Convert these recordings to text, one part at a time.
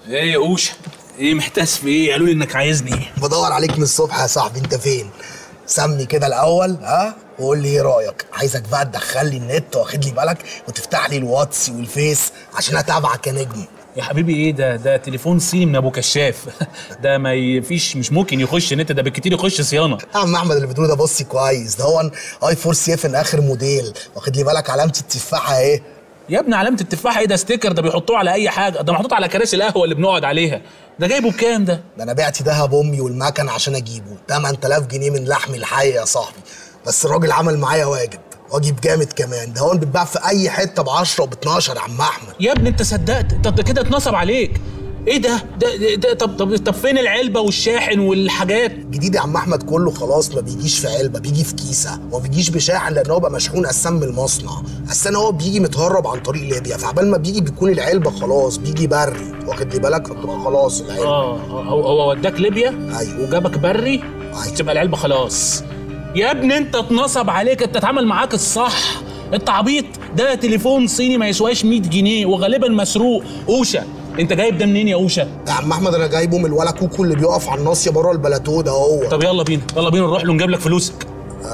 ايه يا اوشا ايه محتاس في ايه قالوا لي انك عايزني بدور عليك من الصبح يا صاحبي انت فين سمي كده الاول ها وقول لي ايه رايك عايزك بقى تدخل لي النت واخد لي بالك وتفتح لي الواتس والفيس عشان اتابعك يا نجم يا حبيبي ايه ده ده تليفون صيني من ابو كشاف ده ما يفيش مش ممكن يخش نت ده بالكتير يخش صيانه يا عم احمد اللي بتقوله ده بصي كويس ده هو اي 4 سي اف اخر موديل واخد لي بالك علامه التفاحه اهي يا ابني علامه التفاحه ايه ده ستيكر ده بيحطوه على اي حاجه ده محطوط على كراسي القهوه اللي بنقعد عليها ده جايبه بكام ده ده انا بعت دهب امي والمكن عشان اجيبه 8000 جنيه من لحم الحي يا صاحبي بس الراجل عمل معايا واجب واجب جامد كمان ده هو بيتباع في اي حته ب 10 وب 12 يا عم احمد يا ابني انت صدقت طب ده كده اتنصب عليك ايه ده ده, ده, ده طب طب طب فين العلبه والشاحن والحاجات جديد يا عم احمد كله خلاص ما بيجيش في علبه بيجي في كيسه وما بيجيش بشاحن لان هو بقى مشحون اساسا من المصنع اساسا هو بيجي متهرب عن طريق ليبيا فعبال ما بيجي بيكون العلبه خلاص بيجي بري واخد لي بالك فبتبقى خلاص العلبه اه هو هو وداك ليبيا أيوة. وجابك بري أيوة. تبقى العلبه خلاص يا ابني انت اتنصب عليك انت اتعامل معاك الصح انت عبيط ده تليفون صيني ما يسواش 100 جنيه وغالبا مسروق اوشا انت جايب ده منين يا اوشا يا عم احمد انا جايبه من الولا كوكو اللي بيقف على الناصيه بره البلاتو ده هو طب يلا بينا يلا بينا نروح له نجيب لك فلوسك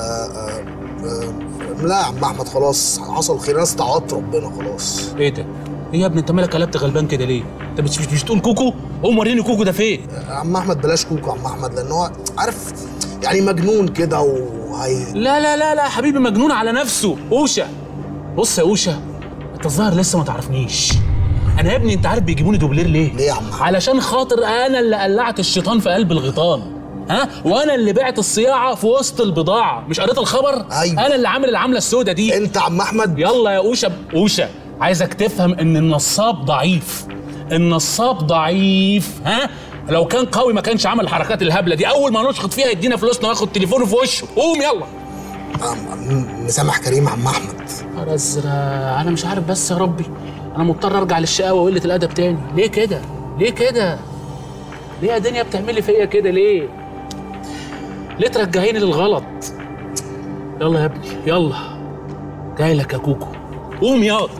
لا يا عم احمد خلاص حصل خير انا استعاضت ربنا خلاص ايه ده ايه يا ابني انت مالك قلبت غلبان كده ليه انت مش مش, مش تقول كوكو قوم وريني كوكو ده فين يا عم احمد بلاش كوكو يا عم احمد لان هو عارف يعني مجنون كده وهي لا لا لا لا يا حبيبي مجنون على نفسه اوشا بص يا اوشا انت الظاهر لسه ما تعرفنيش انا يا ابني انت عارف بيجيبوني دوبلير ليه ليه يا عم أحمد؟ علشان خاطر انا اللي قلعت الشيطان في قلب الغيطان ها وانا اللي بعت الصياعه في وسط البضاعه مش قريت الخبر أيوة. انا اللي عامل العمله السوداء دي انت يا عم احمد يلا يا اوشا اوشا عايزك تفهم ان النصاب ضعيف النصاب ضعيف ها لو كان قوي ما كانش عمل الحركات الهبله دي اول ما نشخط فيها يدينا فلوسنا وياخد تليفونه في وشه قوم يلا م- مسامح كريم يا عم احمد نهار ازرق انا مش عارف بس يا ربي انا مضطر ارجع للشقاوه وقله الادب تاني ليه كده ليه كده ليه يا دنيا بتعملي فيا كده ليه ليه ترجعيني للغلط يلا يا ابني يلا جاي لك يا كوكو قوم ياض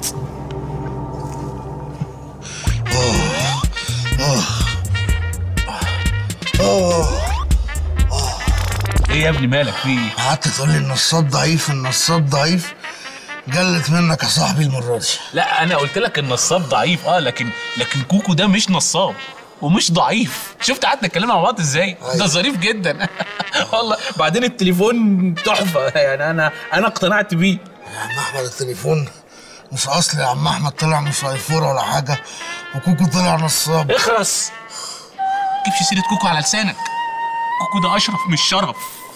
ايه يا ابني مالك في ايه قعدت تقول لي النصاب ضعيف النصاب ضعيف جلت منك يا صاحبي المره دي لا انا قلت لك النصاب ضعيف اه لكن لكن كوكو ده مش نصاب ومش ضعيف شفت قعدنا نتكلم مع بعض ازاي ده أيوة. ظريف جدا والله بعدين التليفون تحفه يعني انا انا اقتنعت بيه يا عم احمد التليفون مش اصلي يا عم احمد طلع مش ايفون ولا حاجه وكوكو طلع نصاب اخرس جيبش سيره كوكو على لسانك كوكو ده اشرف مش شرف